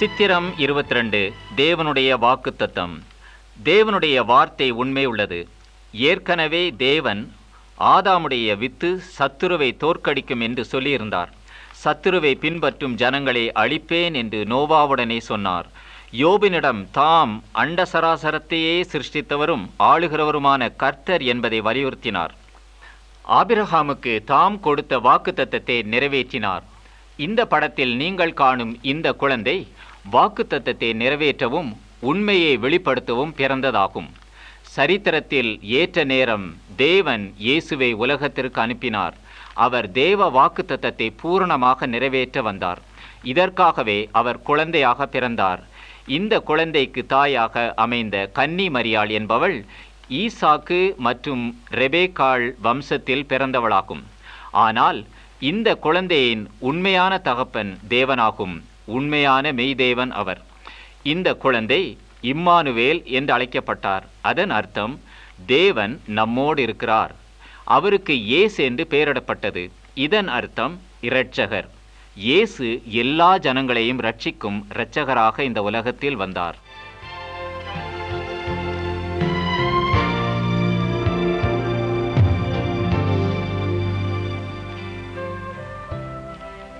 சித்திரம் 22 தேவனுடைய வாக்குத்தத்தம் தேவனுடைய வார்த்தை உண்மை உள்ளது ஏற்கனவே தேவன் ஆதாமுடைய வித்து சத்துருவை தோற்கடிக்கும் என்று சொல்லியிருந்தார் சத்துருவை பின்பற்றும் ஜனங்களை அழிப்பேன் என்று நோவாவுடனே சொன்னார் யோபினிடம் தாம் அண்ட சராசரத்தையே சிருஷ்டித்தவரும் ஆளுகிறவருமான கர்த்தர் என்பதை வலியுறுத்தினார் ஆபிரகாமுக்கு தாம் கொடுத்த வாக்குத்தத்தத்தை நிறைவேற்றினார் இந்த படத்தில் நீங்கள் காணும் இந்த குழந்தை வாக்குத்தத்தத்தை நிறைவேற்றவும் உண்மையை வெளிப்படுத்தவும் பிறந்ததாகும் சரித்திரத்தில் ஏற்ற நேரம் தேவன் இயேசுவை உலகத்திற்கு அனுப்பினார் அவர் தேவ வாக்குத்தத்தத்தை பூரணமாக நிறைவேற்ற வந்தார் இதற்காகவே அவர் குழந்தையாக பிறந்தார் இந்த குழந்தைக்கு தாயாக அமைந்த கன்னி மரியாள் என்பவள் ஈசாக்கு மற்றும் ரெபேக்காள் வம்சத்தில் பிறந்தவளாகும் ஆனால் இந்த குழந்தையின் உண்மையான தகப்பன் தேவனாகும் உண்மையான மெய்தேவன் அவர் இந்த குழந்தை இம்மானுவேல் என்று அழைக்கப்பட்டார் அதன் அர்த்தம் தேவன் நம்மோடு இருக்கிறார் அவருக்கு இயேசு என்று பெயரிடப்பட்டது இதன் அர்த்தம் இரட்சகர் இயேசு எல்லா ஜனங்களையும் ரட்சிக்கும் இரட்சகராக இந்த உலகத்தில் வந்தார்